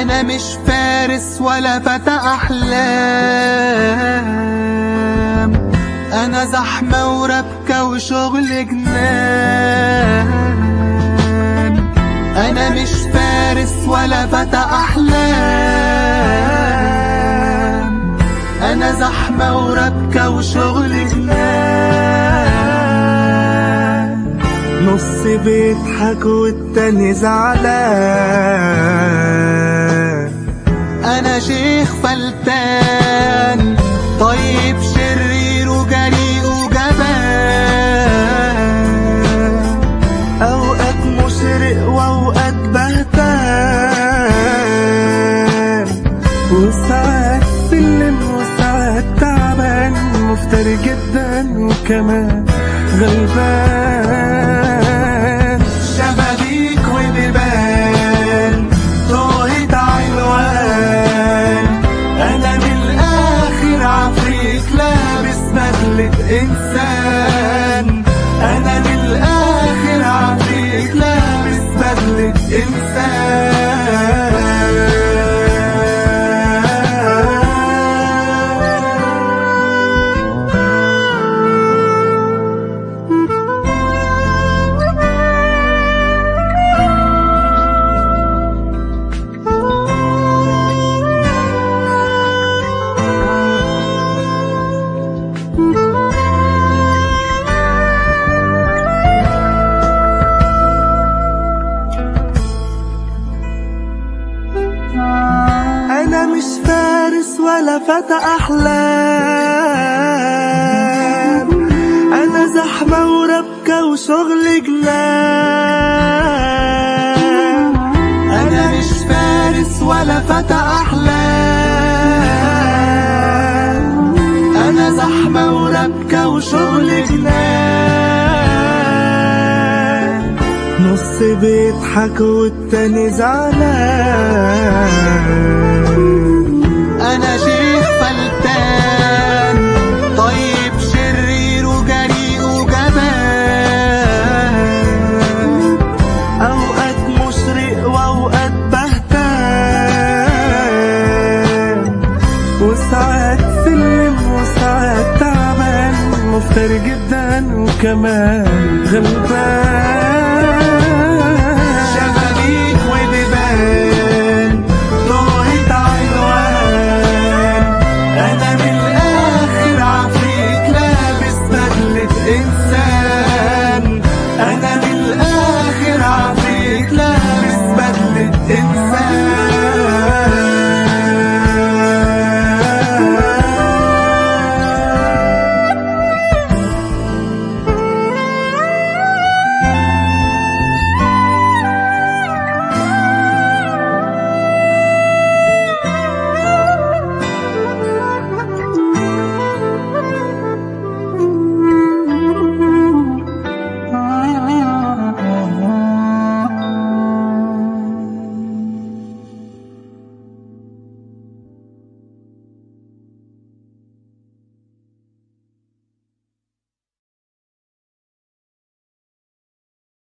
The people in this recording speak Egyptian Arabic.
أنا مش فارس ولا فتى أحلام أنا زحمة وربكة وشغل جنان أنا مش فارس ولا فتى أحلام أنا زحمة وربكة وشغل جنان نص بيضحك والتاني زعلان أنا شيخ فلتان طيب شرير وجريء وجبان أوقات مشرق وأوقات بهتان وساعات سلم وساعات تعبان مفتري جدا وكمان غلبان شبابيك وبيبان توهت عنوان أنا من الآخر عفريت لابس بدلة إنسان أنا من الآخر عفريت لابس بدلة إنسان أنا مش فارس ولا فتى أحلام أنا زحمة وربكة وشغل جنان أنا مش فارس ولا فتى أحلام أنا زحمة وربكة وشغل جنان نص بيضحك والتاني زعلان أنا شيخ فلتان طيب شرير وجريء وجبان أوقات مشرق وأوقات بهتان وساعات سلم وساعات تعبان مفتري جدا وكمان غلبان